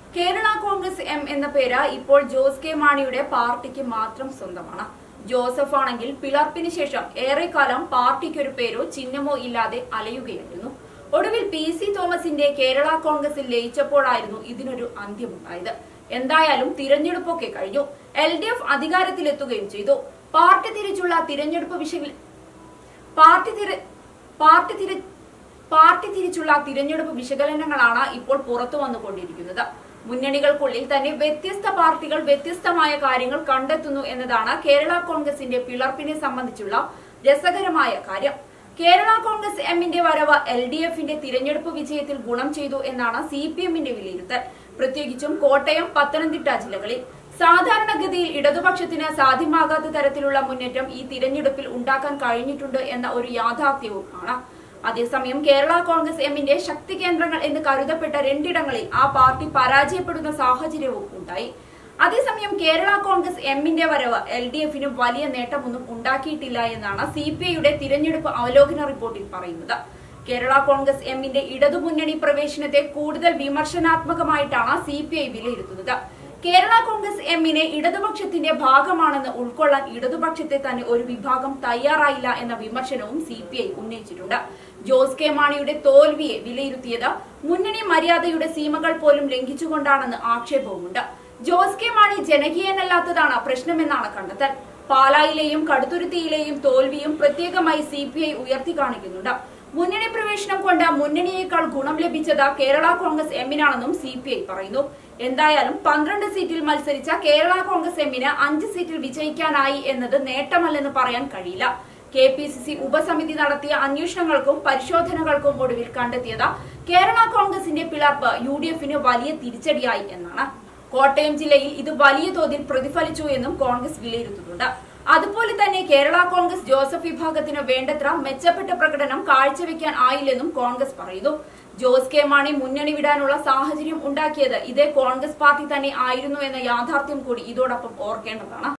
Kerala Congress M എന്ന പേര് ഇപ്പോൾ ജോസ് കെ മാണിയുടെ പാർട്ടിക്ക് മാത്രം സ്വന്തമാണ് ജോസഫ് ആണെങ്കിൽ പിളർപ്പിന് ശേഷം ഏറെക്കാലം പാർട്ടിക്കൊരു പേരോ ചിഹ്നമോ ഇല്ലാതെ അലയുകയായിരുന്നു ഒടുവിൽ പി സി തോമസിന്റെ കേരള കോൺഗ്രസിൽ ലയിച്ചപ്പോഴായിരുന്നു ഇതിനൊരു അന്ത്യമുണ്ടായത് എന്തായാലും തിരഞ്ഞെടുപ്പൊക്കെ കഴിഞ്ഞു എൽ ഡി എഫ് അധികാരത്തിലെത്തുകയും ചെയ്തു പാർട്ടി തിരിച്ചുള്ള തിരഞ്ഞെടുപ്പ് വിഷയ പാർട്ടി തിര പാർട്ടി തിര പാർട്ടി തിരിച്ചുള്ള തിരഞ്ഞെടുപ്പ് വിശകലനങ്ങളാണ് ഇപ്പോൾ പുറത്തു വന്നുകൊണ്ടിരിക്കുന്നത് മുന്നണികൾക്കുള്ളിൽ തന്നെ വ്യത്യസ്ത പാർട്ടികൾ വ്യത്യസ്തമായ കാര്യങ്ങൾ കണ്ടെത്തുന്നു എന്നതാണ് കേരള കോൺഗ്രസിന്റെ പിളർപ്പിനെ സംബന്ധിച്ചുള്ള രസകരമായ കാര്യം കേരള കോൺഗ്രസ് എമ്മിന്റെ വരവ് എൽ ഡി എഫിന്റെ തിരഞ്ഞെടുപ്പ് വിജയത്തിൽ ഗുണം ചെയ്തു എന്നാണ് സി പി എമ്മിന്റെ വിലയിരുത്തൽ പ്രത്യേകിച്ചും കോട്ടയം പത്തനംതിട്ട ജില്ലകളിൽ സാധാരണഗതിയിൽ ഇടതുപക്ഷത്തിന് സാധ്യമാകാത്ത തരത്തിലുള്ള മുന്നേറ്റം ഈ തിരഞ്ഞെടുപ്പിൽ ഉണ്ടാക്കാൻ കഴിഞ്ഞിട്ടുണ്ട് എന്ന ഒരു യാഥാർത്ഥ്യവും ആണ് അതേസമയം കേരള കോൺഗ്രസ് എമ്മിന്റെ ശക്തി കേന്ദ്രങ്ങൾ എന്ന് കരുതപ്പെട്ട രണ്ടിടങ്ങളിൽ ആ പാർട്ടി പരാജയപ്പെടുന്ന സാഹചര്യവും ഉണ്ടായി അതേസമയം കേരള കോൺഗ്രസ് എമ്മിന്റെ വരവ് എൽ ഡി എഫിന് വലിയ നേട്ടമൊന്നും ഉണ്ടാക്കിയിട്ടില്ല എന്നാണ് സി പി ഐയുടെ തിരഞ്ഞെടുപ്പ് അവലോകന റിപ്പോർട്ടിൽ പറയുന്നത് കേരള കോൺഗ്രസ് എമ്മിന്റെ ഇടതുമുന്നണി പ്രവേശനത്തെ കൂടുതൽ വിമർശനാത്മകമായിട്ടാണ് സി പി ഐ വിലയിരുത്തുന്നത് കേരള കോൺഗ്രസ് എമ്മിനെ ഇടതുപക്ഷത്തിന്റെ ഭാഗമാണെന്ന് ഉൾക്കൊള്ളാൻ ഇടതുപക്ഷത്തെ തന്നെ ഒരു വിഭാഗം തയ്യാറായില്ല എന്ന വിമർശനവും സി പി ഐ ഉന്നയിച്ചിട്ടുണ്ട് ജോസ് കെ മാണിയുടെ തോൽവിയെ വിലയിരുത്തിയത് മുന്നണി മര്യാദയുടെ സീമകൾ പോലും ലംഘിച്ചുകൊണ്ടാണെന്ന് ആക്ഷേപവുമുണ്ട് ജോസ് കെ മാണി ജനകീയനല്ലാത്തതാണ് പ്രശ്നമെന്നാണ് കണ്ടെത്തൽ പാലായിലെയും കടുത്തുരുത്തിയിലെയും തോൽവിയും പ്രത്യേകമായി സി പി ഐ ഉയർത്തി കാണിക്കുന്നുണ്ട് മുന്നണി പ്രവേശനം കൊണ്ട് മുന്നണിയേക്കാൾ ഗുണം ലഭിച്ചത് കേരള കോൺഗ്രസ് എമ്മിനാണെന്നും സി പി ഐ പറയുന്നു എന്തായാലും പന്ത്രണ്ട് സീറ്റിൽ മത്സരിച്ച കേരള കോൺഗ്രസ് എമ്മിന് അഞ്ച് സീറ്റിൽ വിജയിക്കാനായി എന്നത് നേട്ടമല്ലെന്ന് പറയാൻ കഴിയില്ല കെ പി സി സി ഉപസമിതി നടത്തിയ അന്വേഷണങ്ങൾക്കും പരിശോധനകൾക്കും ഒടുവിൽ കണ്ടെത്തിയത് കേരള കോൺഗ്രസിന്റെ പിളർപ്പ് യു ഡി എഫിന് വലിയ തിരിച്ചടിയായി എന്നാണ് കോട്ടയം ജില്ലയിൽ ഇത് വലിയ തോതിൽ പ്രതിഫലിച്ചു എന്നും കോൺഗ്രസ് വിലയിരുത്തുന്നുണ്ട് അതുപോലെ തന്നെ കേരള കോൺഗ്രസ് ജോസഫ് വിഭാഗത്തിന് വേണ്ടത്ര മെച്ചപ്പെട്ട പ്രകടനം കാഴ്ചവെക്കാൻ ആയില്ലെന്നും കോൺഗ്രസ് പറയുന്നു ജോസ് കെ മാണി മുന്നണി വിടാനുള്ള സാഹചര്യം ഉണ്ടാക്കിയത് ഇതേ കോൺഗ്രസ് പാർട്ടി തന്നെ ആയിരുന്നു എന്ന യാഥാർത്ഥ്യം കൂടി ഇതോടൊപ്പം ഓർക്കേണ്ടതാണ്